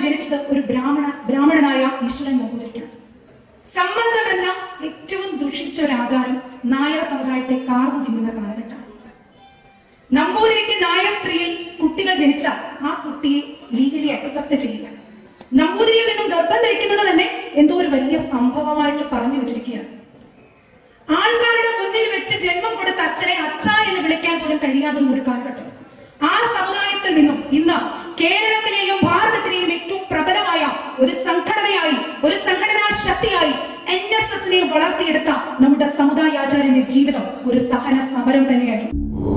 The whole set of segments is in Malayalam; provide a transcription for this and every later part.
ജനിച്ചത് ഒരു ബ്രാഹ്മണ ബ്രാഹ്മണനായ ഈശ്വരൻ നമ്പൂതിരിക്കാണ് സംബന്ധം എന്ന ഏറ്റവും ദുഷിച്ച ഒരു ആചാരം നായർ സമുദായത്തെ കാർന്നു തിന്നുന്ന കാലഘട്ടമാണ് നമ്പൂതിരിക്ക് നായർ സ്ത്രീയിൽ കുട്ടികൾ ജനിച്ചാൽ ആ കുട്ടിയെ ലീഗലി അക്സെപ്റ്റ് ചെയ്യില്ല നമ്പൂതിരിയിൽ നിന്നും ഗർഭം ധരിക്കുന്നത് തന്നെ എന്തോ ഒരു വലിയ സംഭവമായിട്ട് പറഞ്ഞു വെച്ചിരിക്കുകയാണ് ആൾക്കാരുടെ മുന്നിൽ വെച്ച് ജന്മം കൊടുത്ത അച്ഛനെ അച്ഛ എന്ന് വിളിക്കാൻ പോലും കഴിയാത്ത ഒരു കാലഘട്ടം ആ സമുദായത്തിൽ നിന്നും ഇന്ന് കേരളത്തിലെയും ഭാരതത്തിലെയും ഏറ്റവും പ്രബലമായ ഒരു സംഘടനയായി ഒരു സംഘടനാ ശക്തിയായി എൻ എസ് എസിനെ വളർത്തിയെടുത്ത നമ്മുടെ സമുദായാചാര്യന്റെ ജീവിതം ഒരു സഹന സമരം തന്നെയായിരുന്നു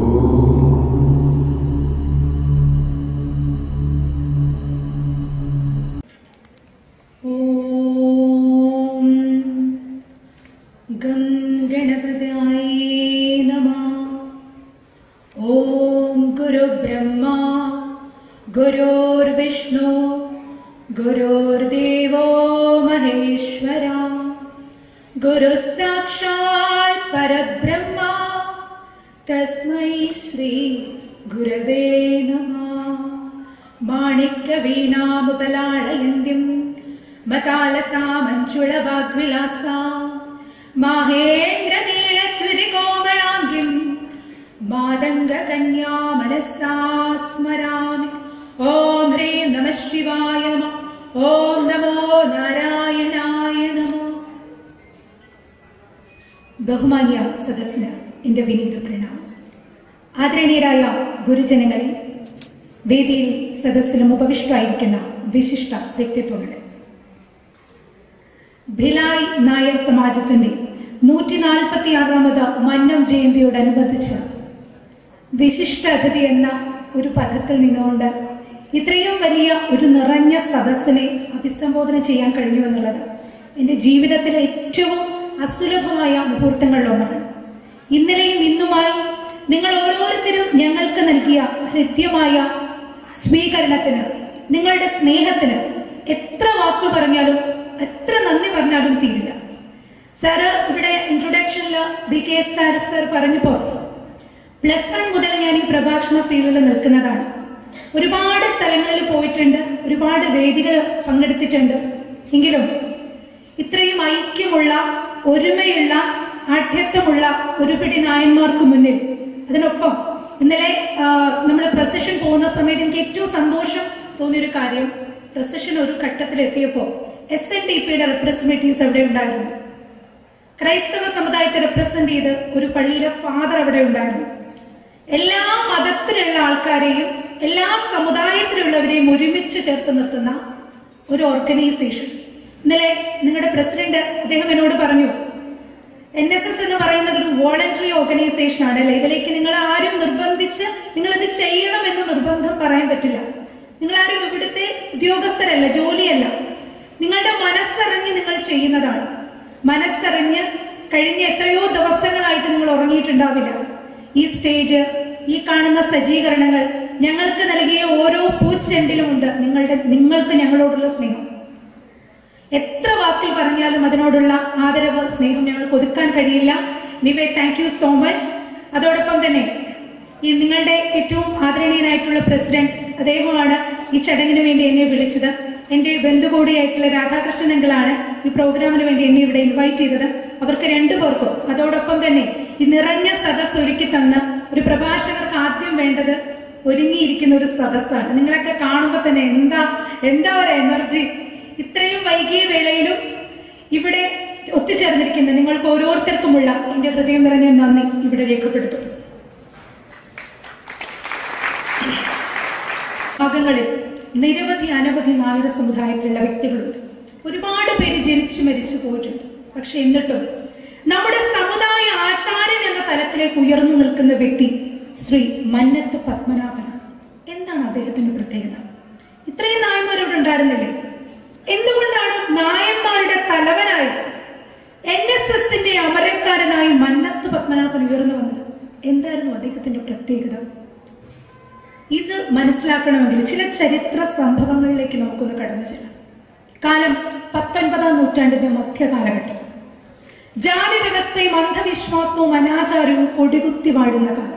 ഓം ഗം ഗണപതയേ നമഃ ഓം ഗുരുബ്രഹ്മ ഗുരുർവിഷ്ണു ഗുരുർദേവോ മഹേശ്വര ഗുരു സാക്ഷാൽ പരബ്രഹ്മ തസ്മൈ ശ്രീ ഗുരവേ നമ മാണിക്യവീണാമുപലാളയന്ത്യം മതാലസാമഞ്ചുളവാഗ്വിലാസാ മാഹേന്ദ്രനീലത്വിരികോമളാംഗിം മാതംഗകന്യാ മനസാ സ്മരാമി ഓം ഹ്രീം നമ ശിവായ നമ ഓം നമോ നാരായണായ നമ ബഹുമാന്യ സദസ്സിന് എന്റെ വിനീത പ്രണാമം ആദരണീയരായ ഗുരുജനങ്ങളെ വേദിയിൽ സദസ്സിലും ഉപവിഷ്ടമായിരിക്കുന്ന വിശിഷ്ട വ്യക്തിത്വങ്ങൾ ഭിലായ് നായർ സമാജത്തിന്റെ നൂറ്റി നാൽപ്പത്തി ആറാമത് മന്നം ജയന്തിയോടനുബന്ധിച്ച് വിശിഷ്ട അതിഥി എന്ന ഒരു പദത്തിൽ നിന്നുകൊണ്ട് ഇത്രയും വലിയ ഒരു നിറഞ്ഞ സദസ്സിനെ അഭിസംബോധന ചെയ്യാൻ കഴിഞ്ഞു എന്നുള്ളത് എൻ്റെ ജീവിതത്തിലെ ഏറ്റവും അസുലഭമായ മുഹൂർത്തങ്ങളിലൊന്നാണ് ഇന്നലെയും ഇന്നുമായി നിങ്ങൾ ഓരോരുത്തരും ഞങ്ങൾക്ക് നൽകിയ ഹൃദ്യമായ സ്വീകരണത്തിന് നിങ്ങളുടെ സ്നേഹത്തിന് എത്ര വാക്ക് പറഞ്ഞാലും എത്ര നന്ദി പറഞ്ഞാലും തീരില്ല സാറ് ഇവിടെ ഇൻട്രൊഡക്ഷനിൽ B K S Tarak sir പറഞ്ഞപ്പോൾ പ്ലസ് വൺ മുതൽ ഞാൻ ഈ പ്രഭാഷണ ഫീൽഡിൽ നിൽക്കുന്നതാണ് ഒരുപാട് സ്ഥലങ്ങളിൽ പോയിട്ടുണ്ട് ഒരുപാട് വേദികൾ പങ്കെടുത്തിട്ടുണ്ട് എങ്കിലും ഇത്രയും ഐക്യമുള്ള ഒരുമയുള്ള ആഠ്യത്വമുള്ള ഒരു പിടി നായന്മാർക്ക് മുന്നിൽ അതിനൊപ്പം ഇന്നലെ നമ്മൾ പ്രൊസഷൻ പോകുന്ന സമയത്ത് എനിക്ക് ഏറ്റവും സന്തോഷം തോന്നിയൊരു കാര്യം പ്രൊസഷൻ ഒരു ഘട്ടത്തിൽ എത്തിയപ്പോൾ എസ് എൻ ഡി പിയുടെ റെപ്രസെന്റേറ്റീവ്സ് അവിടെ ഉണ്ടായിരുന്നു ക്രൈസ്തവ സമുദായത്തെ റെപ്രസെന്റ് ചെയ്ത് ഒരു പള്ളിയിലെ ഫാദർ അവിടെ ഉണ്ടായിരുന്നു എല്ലാ മതത്തിലുള്ള ആൾക്കാരെയും എല്ലാ സമുദായത്തിലുള്ളവരെയും ഒരുമിച്ച് ചേർത്ത് നിർത്തുന്ന ഒരു ഓർഗനൈസേഷൻ ഇന്നലെ നിങ്ങളുടെ പ്രസിഡന്റ് അദ്ദേഹം എന്നോട് പറഞ്ഞു എൻ എസ് എസ് എന്ന് പറയുന്നത് ഒരു വോളണ്ടറി ഓർഗനൈസേഷൻ ആണ് അല്ലെ ഇതിലേക്ക് നിങ്ങൾ ആരും നിർബന്ധിച്ച് നിങ്ങൾ ഇത് ചെയ്യണം എന്ന് നിർബന്ധം പറയാൻ പറ്റില്ല നിങ്ങൾ ആരും ഇവിടുത്തെ ഉദ്യോഗസ്ഥരല്ല ജോലിയല്ല നിങ്ങളുടെ മനസ്സറിഞ്ഞ് നിങ്ങൾ ചെയ്യുന്നതാണ് മനസ്സറിഞ്ഞ് കഴിഞ്ഞ എത്രയോ ദിവസങ്ങളായിട്ട് നിങ്ങൾ ഉറങ്ങിയിട്ടുണ്ടാവില്ല ഈ സ്റ്റേജ് ഈ കാണുന്ന സജ്ജീകരണങ്ങൾ ഞങ്ങൾക്ക് നൽകിയ ഓരോ പൂച്ചെണ്ടിലുമുണ്ട് നിങ്ങളുടെ നിങ്ങൾക്ക് ഞങ്ങളോടുള്ള സ്നേഹം എത്ര വാക്കിൽ പറഞ്ഞാലും അതിനോടുള്ള ആദരവ് സ്നേഹം ഞങ്ങൾക്ക് ഒതുക്കാൻ കഴിയില്ല നിവേ താങ്ക് യു സോ മച്ച് അതോടൊപ്പം തന്നെ ഈ നിങ്ങളുടെ ഏറ്റവും ആദരണീയനായിട്ടുള്ള പ്രസിഡന്റ് അദ്ദേഹമാണ് ഈ ചടങ്ങിന് വേണ്ടി എന്നെ വിളിച്ചത് എന്റെ ബന്ധു കൂടിയായിട്ടുള്ള രാധാകൃഷ്ണൻ അങ്കിളാണ് ഈ പ്രോഗ്രാമിന് വേണ്ടി എന്നെ ഇവിടെ ഇൻവൈറ്റ് ചെയ്തത് അവർക്ക് രണ്ടുപേർക്കും അതോടൊപ്പം തന്നെ ഈ നിറഞ്ഞ സദസ് ഒരുക്കി തന്ന ഒരു പ്രഭാഷകർക്ക് ആദ്യം വേണ്ടത് ഒരുങ്ങിയിരിക്കുന്ന ഒരു സദസ്സാണ് നിങ്ങളൊക്കെ കാണുമ്പോൾ തന്നെ എന്താ എന്താ ഒരു എനർജി ഇത്രയും വൈകിയ വേളയിലും ഇവിടെ ഒത്തുചേർന്നിരിക്കുന്ന നിങ്ങൾക്ക് ഓരോരുത്തർക്കുമുള്ള എന്റെ ഹൃദയം നിറഞ്ഞ നന്ദി ഇവിടെ രേഖപ്പെടുത്തുന്നു ഭാഗങ്ങളിൽ നിരവധി അനവധി നായർ സമുദായത്തിലുള്ള വ്യക്തികളുണ്ട് ഒരുപാട് പേര് ജനിച്ചു മരിച്ചു പോയിട്ടുണ്ട് പക്ഷെ എന്നിട്ടും നമ്മുടെ സമുദായ ആചാര്യൻ എന്ന തലത്തിലേക്ക് ഉയർന്നു നിൽക്കുന്ന വ്യക്തി ശ്രീ മന്നത്ത് പത്മനാഭനാണ് എന്താണ് അദ്ദേഹത്തിന്റെ പ്രത്യേകത ഇത്രയും നായന്മാരോട് ഉണ്ടായിരുന്നില്ലേ എന്തുകൊണ്ടാണ് നായന്മാരുടെ തലവനായി എൻ എസ് എസിന്റെ അമരക്കാരനായി മന്നത്ത് പത്മനാഭൻ ഉയർന്നു വന്നത് എന്തായിരുന്നു അദ്ദേഹത്തിന്റെ പ്രത്യേകത ഇത് മനസ്സിലാക്കണമെങ്കിൽ ചില ചരിത്ര സംഭവങ്ങളിലേക്ക് നമുക്കൊന്ന് കടന്നു ചെല്ലാം കാലം പത്തൊൻപതാം നൂറ്റാണ്ടിന്റെ മധ്യകാലഘട്ടം ജാതി വ്യവസ്ഥയും അന്ധവിശ്വാസവും അനാചാരവും കൊടികുത്തി വാഴുന്ന കാലം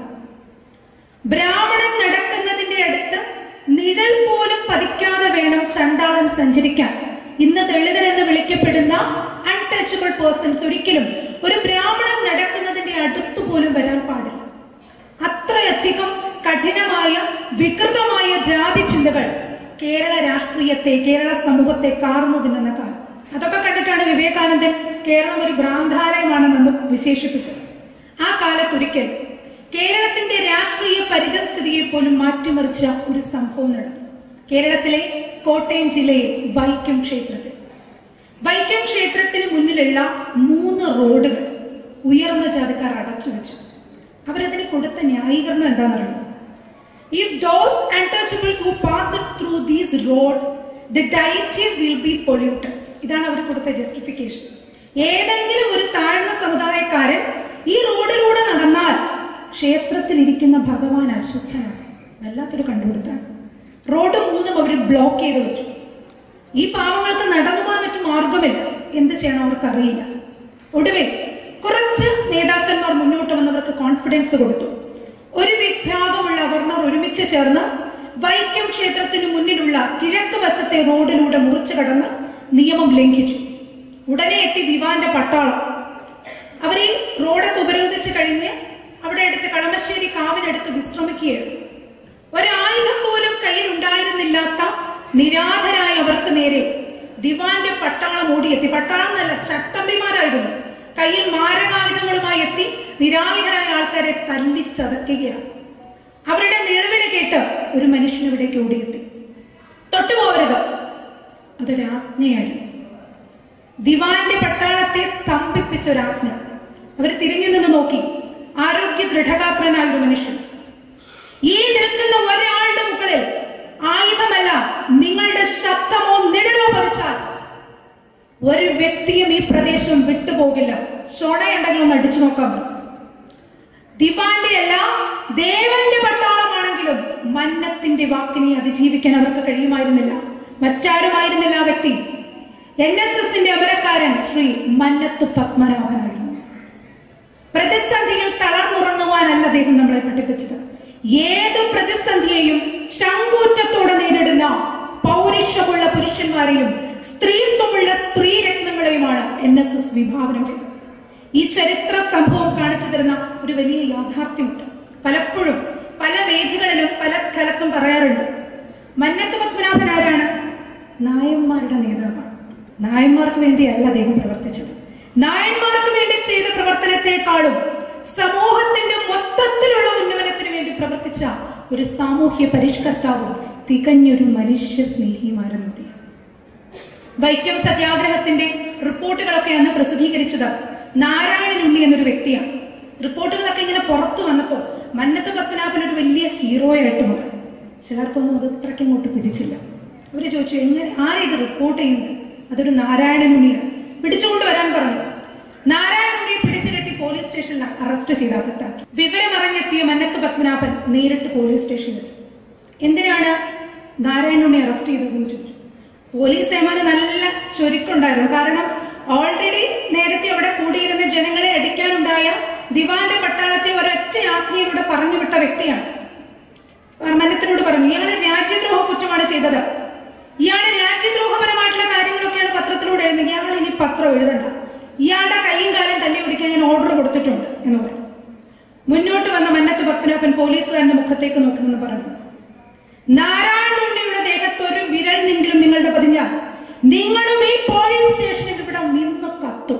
ബ്രാഹ്മണൻ നടക്കുന്നതിന്റെ അടുത്ത് നിഴൽ പോലും പതിക്കാതെ വേണം ചണ്ടാളൻ സഞ്ചരിക്കാൻ ഇന്ന് ദളിതർ എന്ന് വിളിക്കപ്പെടുന്ന അൺടച്ചബിൾ പേഴ്സൺസ് ഒരിക്കലും ഒരു ബ്രാഹ്മണൻ നടക്കുന്നതിന്റെ അടുത്തു പോലും വരാൻ പാടില്ല അത്രയധികം കഠിനമായ വികൃതമായ ജാതി ചിന്തകൾ കേരള രാഷ്ട്രീയത്തെ കേരള സമൂഹത്തെ കാർന്നു തിന്നുന്ന കാലം അതൊക്കെ കണ്ടിട്ടാണ് വിവേകാനന്ദൻ കേരളം ഒരു ഭ്രാന്താലയമാണെന്ന് വിശേഷിപ്പിച്ചത് ആ കാലത്തൊരിക്കൽ കേരളത്തിന്റെ രാഷ്ട്രീയ പരിതസ്ഥിതിയെ പോലും മാറ്റിമറിച്ച ഒരു സംഭവം നടന്നു കേരളത്തിലെ കോട്ടയം ജില്ലയിൽ വൈക്കം ക്ഷേത്രത്തിൽ വൈക്കം ക്ഷേത്രത്തിന് മുന്നിലുള്ള മൂന്ന് റോഡുകൾ ഉയർന്ന ജാതിക്കാർ അടച്ചു വെച്ചു അവരതിന് കൊടുത്ത ന്യായീകരണം എന്താണെന്നറിയോ if those untouchables who pass through these road the deity will be polluted ഇതാണ് അവർ കൊടുത്ത ജസ്റ്റിഫിക്കേഷൻ ഏതെങ്കിലും ഒരു താഴ്ന്ന സമുദായക്കാരൻ ഈ റോഡിലൂടെ നടന്നാൽ ക്ഷേത്രത്തിൽ ഇരിക്കുന്ന ഭഗവാൻ അശുദ്ധനാണ് വല്ലാത്തൊരു കണ്ടുപിടുത്താണ് റോഡ് മൂന്നും അവർ ബ്ലോക്ക് ചെയ്ത് വെച്ചു ഈ പാവങ്ങൾക്ക് നടന്നു പോകാൻ മറ്റു മാർഗമില്ല എന്ത് ചെയ്യണം അവർക്ക് അറിയില്ല ഒടുവിൽ കുറച്ച് നേതാക്കന്മാർ മുന്നോട്ട് വന്നവർക്ക് കോൺഫിഡൻസ് കൊടുത്തു ഒരു വിഭാഗമുള്ള അവർണർ ഒരുമിച്ച് ചേർന്ന് വൈക്കം ക്ഷേത്രത്തിന് മുന്നിലുള്ള കിഴക്ക് വശത്തെ റോഡിലൂടെ മുറിച്ചു കടന്ന് നിയമം ലംഘിച്ചു ഉടനെ എത്തി ദിവാന്റെ പട്ടാളം അവർ ഈ റോഡൊക്കെ ഉപരോധിച്ച് കഴിഞ്ഞ് അവിടെ അടുത്ത് കളമശ്ശേരി കാവിനടുത്ത് വിശ്രമിക്കുകയായിരുന്നു ഒരായുധം പോലും കയ്യിൽ ഉണ്ടായിരുന്നില്ലാത്ത നിരാധരായ അവർക്ക് നേരെ ദിവാന്റെ പട്ടാളം ഓടിയെത്തി പട്ടാളം എന്നല്ല ചട്ടമ്പിമാരായിരുന്നു കയ്യിൽ മാരകായുധങ്ങളുമായി എത്തി നിരായുധരായ ആൾക്കാരെ തല്ലിച്ചതയ്ക്കുകയാണ് അവരുടെ നിലവിളി കേട്ട് ഒരു മനുഷ്യൻ ഇവിടേക്ക് ഓടിയെത്തി തൊട്ടുപോകരുത് അതൊരു ആജ്ഞയായിരുന്നു ദിവാന്റെ പട്ടാളത്തെ സ്തംഭിപ്പിച്ച ഒരാജ്ഞ അവർ തിരിഞ്ഞു നിന്ന് നോക്കി ആരോഗ്യ ദൃഢഗാത്രനായ ഒരു മനുഷ്യൻ ഈ നിൽക്കുന്ന ഒരാളുടെ മുകളിൽ ആയുധമല്ല നിങ്ങളുടെ ശബ്ദമോ നിഴലോ പറിച്ചാൽ ഒരു വ്യക്തിയും ഈ പ്രദേശം വിട്ടുപോകില്ല ഷോണയുണ്ടെങ്കിൽ ഒന്ന് അടിച്ചു നോക്കാൻ പറ്റും ദിവാന്റെ അല്ല ദേവന്റെ പട്ടാളമാണെങ്കിലും മന്നത്തിന്റെ വാക്കിനെ അതിജീവിക്കാൻ അവർക്ക് കഴിയുമായിരുന്നില്ല മറ്റാരുമായിരുന്നില്ല ആ വ്യക്തി എൻ എസ് എസിന്റെ അമരക്കാരൻ ശ്രീ മന്നത്ത് പത്മനാഭനായിരുന്നു പ്രതിസന്ധിയിൽ തളർന്നുറങ്ങുവാനല്ല ദൈവം നമ്മളെ പഠിപ്പിച്ചത് ഏത് പ്രതിസന്ധിയെയും ചങ്കൂറ്റത്തോടെ നേരിടുന്ന പൗരുഷമുള്ള പുരുഷന്മാരെയും സ്ത്രീത്വമുള്ള സ്ത്രീരത്നങ്ങളെയുമാണ് എൻ എസ് എസ് വിഭാവനം ചെയ്തത് ഈ ചരിത്ര സംഭവം കാണിച്ചു തരുന്ന ഒരു വലിയ യാഥാർത്ഥ്യമുണ്ട് പലപ്പോഴും പല വേദികളിലും പല സ്ഥലത്തും പറയാറുണ്ട് മന്നത്ത് പത്മനാഭൻ ആരാണ് നായന്മാരുടെ നേതാവാണ് നായന്മാർക്ക് വേണ്ടിയല്ല അദ്ദേഹം പ്രവർത്തിച്ചത് നായന്മാർക്ക് വേണ്ടി ചെയ്ത പ്രവർത്തനത്തെക്കാളും സമൂഹത്തിന്റെ മൊത്തത്തിലുള്ള ഉന്നമനത്തിന് വേണ്ടി പ്രവർത്തിച്ച ഒരു സാമൂഹ്യ പരിഷ്കർത്താവും തികഞ്ഞൊരു മനുഷ്യ സ്നേഹിയുമായിരുന്നു അദ്ദേഹം വൈക്കം സത്യാഗ്രഹത്തിന്റെ റിപ്പോർട്ടുകളൊക്കെ അന്ന് പ്രസിദ്ധീകരിച്ചത് നാരായണൻ ഉണ്ണി എന്നൊരു വ്യക്തിയാണ് റിപ്പോർട്ടുകളൊക്കെ ഇങ്ങനെ പുറത്തു വന്നപ്പോൾ മന്നത്ത് പത്മനാഭൻ ഒരു വലിയ ഹീറോയായിട്ട് മാറി ചിലർക്കൊന്നും അത് ഇത്രയ്ക്ക് അങ്ങോട്ട് പിടിച്ചില്ല അവര് ചോദിച്ചു എങ്ങനെ ആരാ ഇത് റിപ്പോർട്ട് ചെയ്യുന്നത് അതൊരു നാരായണൻ ഉണ്ണിയാണ് പിടിച്ചുകൊണ്ട് വരാൻ പറഞ്ഞു നാരായണൻ ഉണ്ണിയെ പിടിച്ചു കെട്ടി പോലീസ് സ്റ്റേഷനിൽ അറസ്റ്റ് ചെയ്ത് അകത്താക്കി വിവരമറിഞ്ഞെത്തിയ മന്നത്ത് പത്മനാഭൻ നേരിട്ട് പോലീസ് സ്റ്റേഷനിൽ എന്തിനാണ് നാരായണൻ ഉണ്ണി അറസ്റ്റ് ചെയ്തതെന്ന് ചോദിച്ചു പോലീസ് സേമാന് നല്ല ചുരുക്കുണ്ടായിരുന്നു കാരണം ഓൾറെഡി നേരത്തെ അവിടെ കൂടിയിരുന്ന ജനങ്ങളെ അടിക്കാനുണ്ടായ ദിവാന്റെ പട്ടാളത്തെ ഒരൊറ്റ ആജ്ഞയിലൂടെ പറഞ്ഞു വിട്ട വ്യക്തിയാണ് മന്നത്തിനോട് പറഞ്ഞു ഇയാള് രാജ്യദ്രോഹ കുറ്റമാണ് ചെയ്തത് ഇയാള് രാജ്യദ്രോഹപരമായിട്ടുള്ള കാര്യങ്ങളൊക്കെയാണ് പത്രത്തിലൂടെ എഴുതുന്നത് ഇയാൾ ഇനി പത്രം എഴുതണ്ട ഇയാളുടെ കൈയും കാലം തല്ലി പിടിക്കാൻ ഞാൻ ഓർഡർ കൊടുത്തിട്ടുണ്ട് എന്ന് പറഞ്ഞു മുന്നോട്ട് വന്ന മന്നത്ത് പത്മനാഭൻ പോലീസുകാരന്റെ മുഖത്തേക്ക് നോക്കി നിന്ന് പറഞ്ഞു നാരായണുണ്ണിയുടെ ദേഹത്ത് ഒരു വിരൽ നിങ്കിലും നിങ്ങളുടെ പതിഞ്ഞാൽ നിങ്ങളും ഈ പോലീസ് സ്റ്റേഷനിൽ ഇവിടെ നിന്ന് കത്തും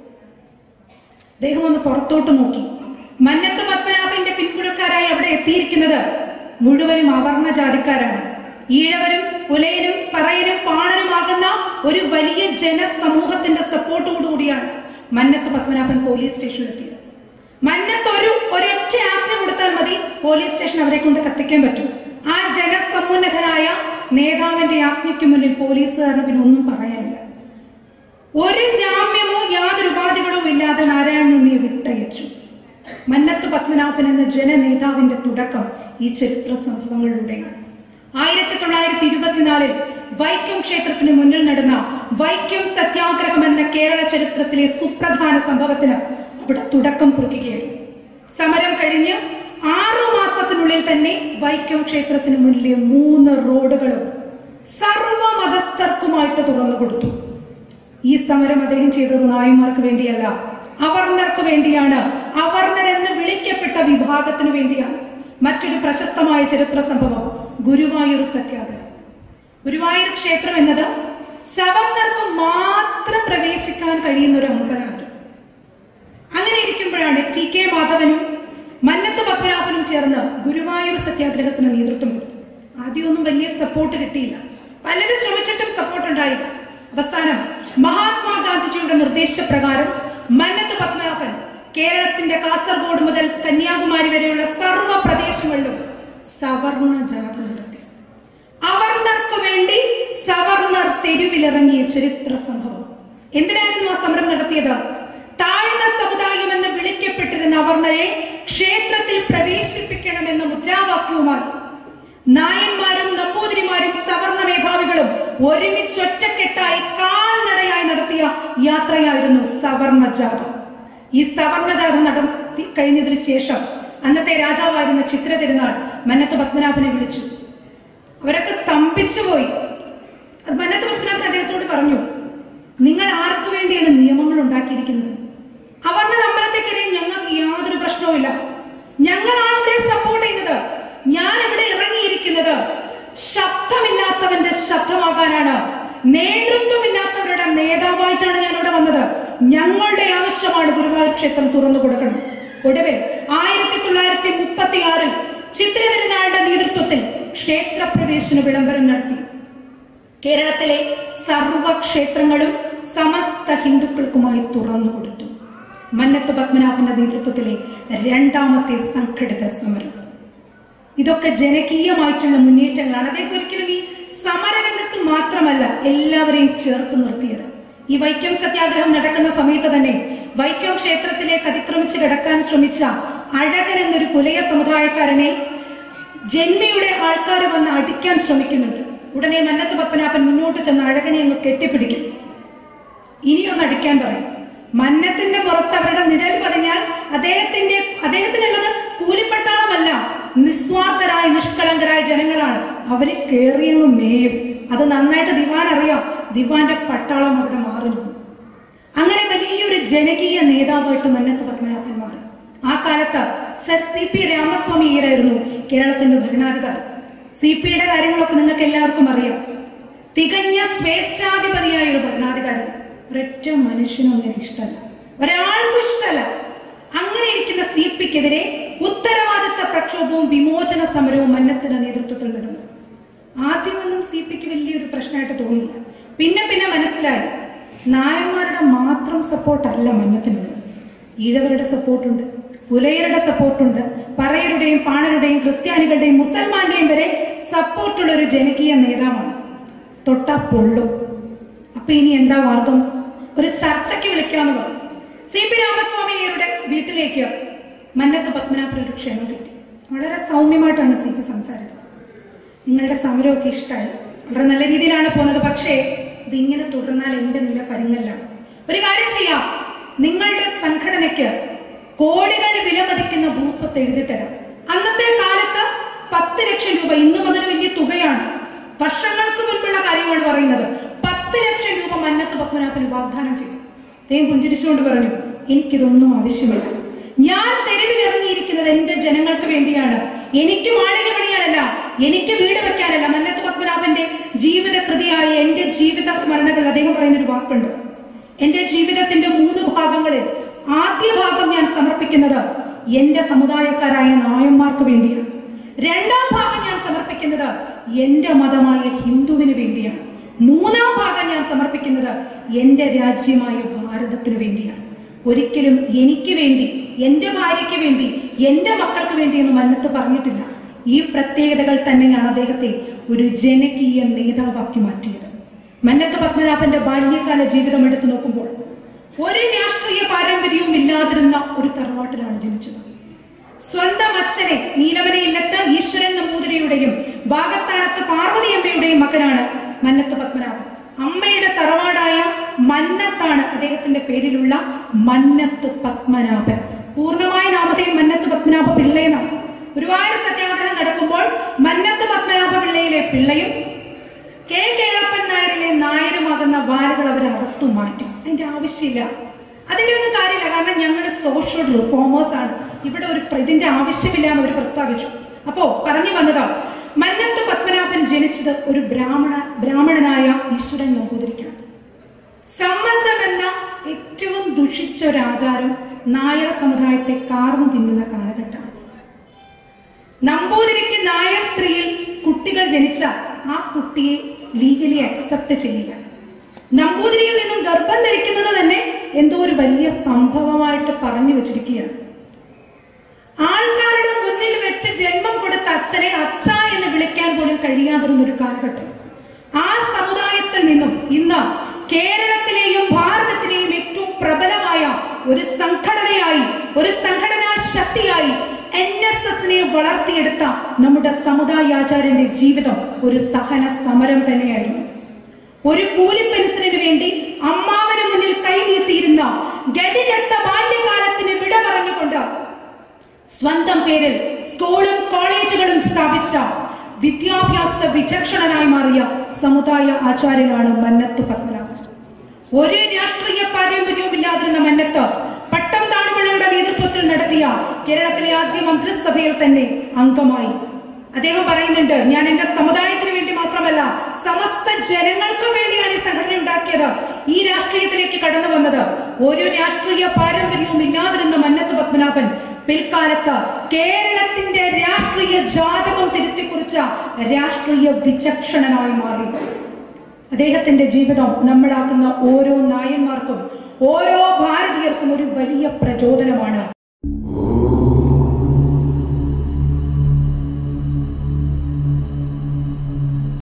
അദ്ദേഹം ഒന്ന് പുറത്തോട്ട് നോക്കി മന്നത്ത് പത്മനാഭന്റെ പിന്തുണക്കാരായി അവിടെ എത്തിയിരിക്കുന്നത് മുഴുവനും അവർണ ജാതിക്കാരാണ് ഈഴവരും പുലയനും പറയനും പാണനുമാകുന്ന ഒരു വലിയ ജനസമൂഹത്തിന്റെ സപ്പോർട്ടോടുകൂടിയാണ് മന്നത്ത് പത്മനാഭൻ പോലീസ് സ്റ്റേഷനിൽ എത്തിയത് മന്നത്ത് ഒരു ഒരൊറ്റ ആജ്ഞ കൊടുത്താൽ മതി പോലീസ് സ്റ്റേഷൻ അവരെ കൊണ്ട് കത്തിക്കാൻ പറ്റും ആ ജനസമുന്നതനായ നേതാവിന്റെ ആജ്ഞയ്ക്ക് മുന്നിൽ പോലീസുകാരന് പിന്നെ ഒന്നും പറയാനില്ല ഒരു ജാമ്യമോ യാതൊരു ഉപാധികളോ ഇല്ലാതെ നാരായണൻ ഉണ്ണിയെ വിട്ടയച്ചു മന്നത്ത് പത്മനാഭൻ എന്ന ജനനേതാവിന്റെ തുടക്കം ഈ ചരിത്ര സംഭവങ്ങളിലൂടെയാണ് ആയിരത്തി തൊള്ളായിരത്തി ഇരുപത്തിനാലിൽ വൈക്കം ക്ഷേത്രത്തിന് മുന്നിൽ നടന്ന വൈക്കം സത്യാഗ്രഹം എന്ന കേരള ചരിത്രത്തിലെ സുപ്രധാന സംഭവത്തിന് അവിടെ തുടക്കം കുറിക്കുകയായിരുന്നു സമരം കഴിഞ്ഞ് ആറു മാസത്തിനുള്ളിൽ തന്നെ വൈക്കം ക്ഷേത്രത്തിന് മുന്നിലെ മൂന്ന് റോഡുകളും സർവമത സമസ്തർക്കുമായിട്ട് തുറന്നു കൊടുത്തു ഈ സമരം അദ്ദേഹം ചെയ്തത് നായന്മാർക്ക് വേണ്ടിയല്ല അവർണർക്ക് വേണ്ടിയാണ് അവർണർ എന്ന് വിളിക്കപ്പെട്ട വിഭാഗത്തിന് വേണ്ടിയാണ് മറ്റൊരു പ്രശസ്തമായ ചരിത്ര സംഭവം ഗുരുവായൂർ സത്യാഗ്രഹം ഗുരുവായൂർ ക്ഷേത്രം എന്നത് സവർണർക്ക് മാത്രം പ്രവേശിക്കാൻ കഴിയുന്ന ഒരു അമ്പലമാണ് അങ്ങനെ ഇരിക്കുമ്പോഴാണ് ടി കെ മാധവനും മന്നത്ത് പത്മനാഭനും ചേർന്ന് ഗുരുവായൂർ സത്യാഗ്രഹത്തിന് നേതൃത്വം കൊടുത്തു ആദ്യമൊന്നും വലിയ സപ്പോർട്ട് കിട്ടിയില്ല പലരും ശ്രമിച്ചിട്ടും സപ്പോർട്ട് ഉണ്ടായില്ല അവസാനം മഹാത്മാഗാന്ധിജിയുടെ നിർദ്ദേശപ്രകാരം മന്നത്ത് പത്മനാഭൻ കേരളത്തിന്റെ കാസർഗോഡ് മുതൽ കന്യാകുമാരി വരെയുള്ള സർവ്വ പ്രദേശങ്ങളിലും സവർണ ജാഥ നടത്തി അവർണർക്ക് വേണ്ടി സവർണർ തെരുവിലിറങ്ങിയ ചരിത്ര സംഭവം എന്തിനായിരുന്നു ആ സമരം നടത്തിയത് താഴ്ന്ന സമുദായം എന്ന് വിളിക്കപ്പെട്ടിരുന്ന അവർണരെ ക്ഷേത്രത്തിൽ പ്രവേശിപ്പിക്കണമെന്ന മുദ്രാവാക്യവുമായി നായന്മാരും നമ്പൂതിരിമാരും സവർണ മേധാവികളും ഒരുമിച്ചൊറ്റക്കെട്ടായി കാൽനടയായി നടത്തിയ യാത്രയായിരുന്നു സവർണ ജാഥ ഈ സവർണ ജാഥ നടത്തി കഴിഞ്ഞതിന് ശേഷം അന്നത്തെ രാജാവായിരുന്ന ചിത്ര തിരുനാൾ മന്നത്ത് പത്മനാഭനെ വിളിച്ചു അവരൊക്കെ സ്തംഭിച്ചു പോയി അത് മന്നത്ത് പത്മനാഭൻ അദ്ദേഹത്തോട് പറഞ്ഞു നിങ്ങൾ ആർക്കു വേണ്ടിയാണ് നിയമങ്ങൾ ഉണ്ടാക്കിയിരിക്കുന്നത് അവരുടെ അമ്പലത്തേക്കെതിരെ ഞങ്ങൾക്ക് യാതൊരു പ്രശ്നവുമില്ല ഞങ്ങളാണ് ഇവിടെ സപ്പോർട്ട് ചെയ്യുന്നത് ഞാൻ ഇവിടെ ഇറങ്ങിയിരിക്കുന്നത് ശബ്ദമില്ലാത്തവന്റെ ശബ്ദമാകാനാണ് നേതൃത്വമില്ലാത്തവരുടെ നേതാവായിട്ടാണ് ഞാൻ ഇവിടെ വന്നത് ഞങ്ങളുടെ ആവശ്യമാണ് ഗുരുവായൂർ ക്ഷേത്രം തുറന്നു കൊടുക്കണം ഒടുവിൽ ആയിരത്തി തൊള്ളായിരത്തി മുപ്പത്തി ആറിൽ ചിത്രതിരുനാളുടെ നേതൃത്വത്തിൽ ക്ഷേത്രപ്രവേശന വിളംബരം നടത്തി കേരളത്തിലെ സർവ ക്ഷേത്രങ്ങളും സമസ്ത ഹിന്ദുക്കൾക്കുമായി തുറന്നു കൊടുത്തു മന്നത്ത് പത്മനാഭന്റെ നേതൃത്വത്തിലെ രണ്ടാമത്തെ സംഘടിത സമരം ഇതൊക്കെ ജനകീയമായിട്ടുള്ള മുന്നേറ്റങ്ങളാണ് അദ്ദേഹം ഒരിക്കലും ഈ സമരരംഗത്ത് മാത്രമല്ല എല്ലാവരെയും ചേർത്ത് നിർത്തിയത് ഈ വൈക്കം സത്യാഗ്രഹം നടക്കുന്ന സമയത്ത് തന്നെ വൈക്കം ക്ഷേത്രത്തിലേക്ക് അതിക്രമിച്ച് കിടക്കാൻ ശ്രമിച്ച അഴകൻ എന്നൊരു പുലയ സമുദായക്കാരനെ ജന്മിയുടെ ആൾക്കാർ വന്ന് അടിക്കാൻ ശ്രമിക്കുന്നുണ്ട് ഉടനെ മന്നത്ത് പത്മനാഭൻ മുന്നോട്ട് ചെന്ന് അഴകനെ അങ്ങ് കെട്ടിപ്പിടിക്കും ഇനിയൊന്ന് അടിക്കാൻ പറയും മന്നത്തിന്റെ പുറത്ത് അവരുടെ നിഴൽ പതിഞ്ഞാൽ അദ്ദേഹത്തിന്റെ അദ്ദേഹത്തിനുള്ളത് കൂലിപ്പട്ടാളമല്ല നിസ്വാർത്ഥരായ നിഷ്കളങ്കരായ ജനങ്ങളാണ് അവരെ കേറിയങ്ങ് മേയും അത് നന്നായിട്ട് ദിവാൻ അറിയാം ദിവാന്റെ പട്ടാളം അവിടെ മാറുന്നു അങ്ങനെ വലിയൊരു ജനകീയ നേതാവായിട്ട് മന്നത്ത് പത്മനാഭൻ മാറി ആ കാലത്ത് സർ സി പി രാമസ്വാമി അയ്യരായിരുന്നു കേരളത്തിന്റെ ഭരണാധികാരി സി പിയുടെ കാര്യങ്ങളൊക്കെ നിങ്ങൾക്ക് എല്ലാവർക്കും അറിയാം തികഞ്ഞ സ്വേച്ഛാധിപതിയായ ഒരു ഭരണാധികാരി ഒരൊറ്റ മനുഷ്യനും അങ്ങനെ ഇഷ്ടമല്ല ഒരാൾക്കും ഇഷ്ടമല്ല അങ്ങനെ ഇരിക്കുന്ന സി പിക്കെതിരെ ഉത്തരവാദിത്ത പ്രക്ഷോഭവും വിമോചന സമരവും മന്നത്തിന്റെ നേതൃത്വത്തിൽ നടന്നു ആദ്യമൊന്നും സി പിക്ക് വലിയൊരു പ്രശ്നമായിട്ട് തോന്നിയില്ല പിന്നെ പിന്നെ മനസ്സിലായി നായന്മാരുടെ മാത്രം സപ്പോർട്ടല്ല മന്നത്തിനുള്ളത് ഈഴവരുടെ സപ്പോർട്ടുണ്ട് പുലയരുടെ സപ്പോർട്ടുണ്ട് പറയരുടെയും പാണരുടെയും ക്രിസ്ത്യാനികളുടെയും മുസൽമാന്റെയും വരെ സപ്പോർട്ടുള്ള ഒരു ജനകീയ നേതാവാണ് തൊട്ട പൊള്ളും അപ്പൊ ഇനി എന്താ മാർഗം ഒരു ചർച്ചയ്ക്ക് വിളിക്കാന്ന് പറഞ്ഞു സി പി രാമസ്വാമിയുടെ വീട്ടിലേക്ക് മന്നത്ത് പത്മനാഭൻ ഒരു ക്ഷണം കിട്ടി വളരെ സൗമ്യമായിട്ടാണ് സി പി സംസാരിച്ചത് നിങ്ങളുടെ സമരമൊക്കെ ഇഷ്ടമായി വളരെ നല്ല രീതിയിലാണ് പോകുന്നത് പക്ഷേ ഇതിങ്ങനെ തുടർന്നാൽ എന്റെ നില പരുങ്ങല്ല ഒരു കാര്യം ചെയ്യാം നിങ്ങളുടെ സംഘടനയ്ക്ക് കോടികൾ വിലമതിക്കുന്ന ഭൂസ്വത്ത് എഴുതി തരാം അന്നത്തെ കാലത്ത് പത്ത് ലക്ഷം രൂപ ഇന്നും അതൊരു വലിയ തുകയാണ് വർഷങ്ങൾക്ക് മുൻപുള്ള കാര്യമാണ് പറയുന്നത് പത്ത് ലക്ഷം രൂപ മന്നത്ത് പത്മനാഭന് വാഗ്ദാനം ചെയ്തു അദ്ദേഹം പുഞ്ചിരിച്ചുകൊണ്ട് പറഞ്ഞു എനിക്കിതൊന്നും ആവശ്യമില്ല ഞാൻ തെരുവിൽ ഇറങ്ങിയിരിക്കുന്നത് എന്റെ ജനങ്ങൾക്ക് വേണ്ടിയാണ് എനിക്ക് മാളിക പണിയാനല്ല എനിക്ക് വീട് വെക്കാനല്ല മന്നത്ത് പത്മനാഭന്റെ ജീവിത കൃതിയായ എന്റെ ജീവിത സ്മരണകൾ അദ്ദേഹം പറയുന്ന ഒരു വാക്കുണ്ട് എന്റെ ജീവിതത്തിന്റെ മൂന്ന് ഭാഗങ്ങളിൽ ആദ്യ ഭാഗം ഞാൻ സമർപ്പിക്കുന്നത് എന്റെ സമുദായക്കാരായ നായന്മാർക്ക് വേണ്ടിയാണ് രണ്ടാം ഭാഗം ഞാൻ സമർപ്പിക്കുന്നത് എന്റെ മതമായ ഹിന്ദുവിന് വേണ്ടിയാണ് മൂന്നാം ഭാഗം ഞാൻ സമർപ്പിക്കുന്നത് എന്റെ രാജ്യമായ ഭാരതത്തിന് വേണ്ടിയാണ് ഒരിക്കലും എനിക്ക് വേണ്ടി എന്റെ ഭാര്യയ്ക്ക് വേണ്ടി എന്റെ മക്കൾക്ക് വേണ്ടി എന്ന് മന്നത്ത് പറഞ്ഞിട്ടില്ല ഈ പ്രത്യേകതകൾ തന്നെയാണ് അദ്ദേഹത്തെ ഒരു ജനകീയ നേതാവാക്കി മാറ്റിയത് മന്നത്ത് പത്മനാഭന്റെ ബാല്യകാല ജീവിതം എടുത്തു നോക്കുമ്പോൾ ഒരു രാഷ്ട്രീയ പാരമ്പര്യവും ഇല്ലാതിരുന്ന ഒരു തറവാട്ടിലാണ് ജനിച്ചത് സ്വന്തം അച്ഛനെ നീലമന ഇല്ലത്ത് ഈശ്വരൻ നമ്പൂതിരിയുടെയും ഭാഗത്താനത്ത് പാർവതിയമ്മയുടെയും മകനാണ് മന്നത്ത് പത്മനാഭൻ അമ്മയുടെ തറവാടായ മന്നത്താണ് അദ്ദേഹത്തിന്റെ പേരിലുള്ള മന്നത്ത് പത്മനാഭൻ പൂർണ്ണമായ നാമധേയം മന്നത്ത് പത്മനാഭ പിള്ളയെന്നാണ് ഗുരുവായൂർ സത്യാഗ്രഹം നടക്കുമ്പോൾ മന്നത്ത് പത്മനാഭ പിള്ളയിലെ പിള്ളയും കെ കേളപ്പൻ നായരിലെ വന്ന വാലുകൾ അവർ അറുത്തു മാറ്റി അതിന്റെ ആവശ്യമില്ല അതിന്റെ ഒന്നും കാര്യമില്ല കാരണം ഞങ്ങൾ സോഷ്യൽ റിഫോമേഴ്സ് ആണ് ഇവിടെ ഒരു പ്ര- ഇതിന്റെ ആവശ്യമില്ല എന്ന് അവർ പ്രസ്താവിച്ചു അപ്പോ പറഞ്ഞു വന്നത് മന്നത്ത് പത്മനാഭൻ ജനിച്ചത് ഒരു ബ്രാഹ്മണ ബ്രാഹ്മണനായ ഈശ്വരൻ നമ്പൂതിരിക്കാണ് സംബന്ധം എന്ന ഏറ്റവും ദുഷിച്ച ഒരു ആചാരം നായർ സമുദായത്തെ കാർന്നു തിന്നുന്ന കാലഘട്ടമാണ് നമ്പൂതിരിക്ക് നായർ സ്ത്രീയിൽ കുട്ടികൾ ജനിച്ച ആ കുട്ടിയെ ലീഗലി അക്സെപ്റ്റ് ചെയ്യില്ല നമ്പൂതിരിയിൽ നിന്നും ഗർഭം ധരിക്കുന്നത് തന്നെ എന്തോ ഒരു വലിയ സംഭവമായിട്ട് പറഞ്ഞു വെച്ചിരിക്കുകയാണ് ആൾക്കാരുടെ മുന്നിൽ വെച്ച് ജന്മം കൊടുത്ത അച്ഛനെ അച്ഛ എന്ന് വിളിക്കാൻ പോലും കഴിയാതിരുന്ന ഒരു കാലഘട്ടം ആ സമുദായത്തിൽ നിന്നും ഇന്ന് കേരളത്തിലെയും ഭാരതത്തിലെയും ഏറ്റവും പ്രബലമായ ഒരു സംഘടനയായി ഒരു സംഘടനാ ശക്തിയായി എൻ എസ് എസിനെ വളർത്തിയെടുത്ത നമ്മുടെ സമുദായാചാര്യന്റെ ജീവിതം ഒരു സഹന സമരം തന്നെയായിരുന്നു ഒരു കൂലിപ്പെൻസിലിന് വേണ്ടി അമ്മാവന് മുന്നിൽ കൈനീട്ടിയിരുന്ന ഗതികെട്ട ബാല്യകാലത്തിന് വിട പറഞ്ഞുകൊണ്ട് സ്വന്തം പേരിൽ സ്കൂളും കോളേജുകളും സ്ഥാപിച്ച വിദ്യാഭ്യാസ വിചക്ഷണനായി മാറിയ സമുദായ ആചാര്യനാണ് മന്നത്ത് പത്മനാഭൻ ഒരു രാഷ്ട്രീയ പാരമ്പര്യവും ഇല്ലാതിരുന്ന മന്നത്ത് പട്ടം താണുപിള്ളയുടെ നേതൃത്വത്തിൽ നടത്തിയ കേരളത്തിലെ ആദ്യ മന്ത്രിസഭയിൽ തന്നെ അംഗമായി അദ്ദേഹം പറയുന്നുണ്ട് ഞാൻ എന്റെ സമുദായത്തിന് വേണ്ടി മാത്രമല്ല സമസ്ത ജനങ്ങൾക്കും വേണ്ടിയാണ് ഈ സംഘടന ഉണ്ടാക്കിയത് ഈ രാഷ്ട്രീയത്തിലേക്ക് കടന്നു വന്നത് ഒരു രാഷ്ട്രീയ പാരമ്പര്യവും ഇല്ലാതിരുന്ന മന്നത്ത് പത്മനാഭൻ പിൽക്കാലത്ത് കേരളത്തിന്റെ രാഷ്ട്രീയ ജാതകം തിരുത്തിക്കുറിച്ച രാഷ്ട്രീയ വിചക്ഷണനായി മാറി അദ്ദേഹത്തിന്റെ ജീവിതം നമ്മളാക്കുന്ന ഓരോ നായന്മാർക്കും ഓരോ ഭാരതീയർക്കും ഒരു വലിയ പ്രചോദനമാണ്